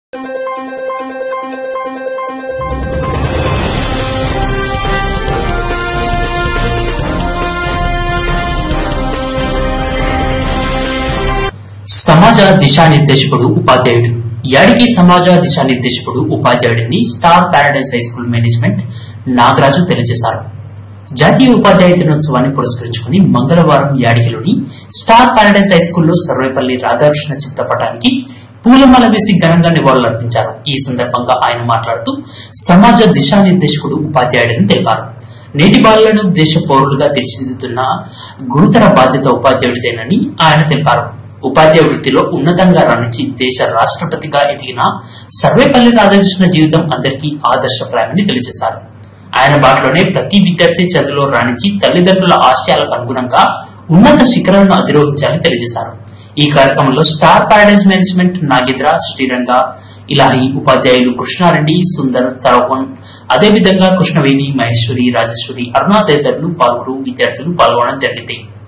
సమాజ దిశానిర్దేశకుడు ఉపాధ్యాయుడు యాడికి సమాజ దిశానిర్దేశకుడు ఉపాధ్యాయుడిని Star Paradise high school management Nagaraju తెలియజేశారు జాతీయ ఉపాధ్యాయ దినోత్సవాన్ని పురస్కరించుకుని మంగళవారం యాడికిలోని స్టార్ పారాడైజ్ హై స్కూల్లో సర్వేపల్లి రాధాకృష్ణ చిత్రపటానికి పూలమాల వేసి ఘనంగా నివాళులర్పించారు ఈ సందర్భంగా ఆయన మాట్లాడుతూ సమాజ దిశానిర్దేశకుడు ఉపాధ్యాయుడని తెలిపారు నేటి బాలలను దేశ పౌరులుగా తీర్చిదిద్దుతున్న గురుతర బాధ్యత ఉపాధ్యాయుడిదేనని ఆయన తెలిపారు ఉపాధ్యాయ వృత్తిలో ఉన్నతంగా రాణించి దేశ రాష్ట్రపతిగా ఎదిగిన సర్వేపల్లి రాధాకృష్ణ జీవితం అందరికీ ఆదర్శప్రాయమని తెలియజేశారు ఆయన బాటలోనే ప్రతి విద్యార్థి చదువులో రాణించి తల్లిదండ్రుల ఆశయాలకు అనుగుణంగా ఉన్నత శిఖరాలను అధిరోహించాలని తెలియజేశారు ఈ కార్యక్రమంలో Star Paradise management Nagendra Sriranga Ilahi ఉపాధ్యాయులు కృష్ణారెడ్డి సుందర్ తరవన్ అదేవిధంగా కృష్ణవేణి మహేశ్వరి రాజేశ్వరి అరుణ తదితరులు పాల్గొరు విద్యార్థులు పాల్గొనడం జరిగింది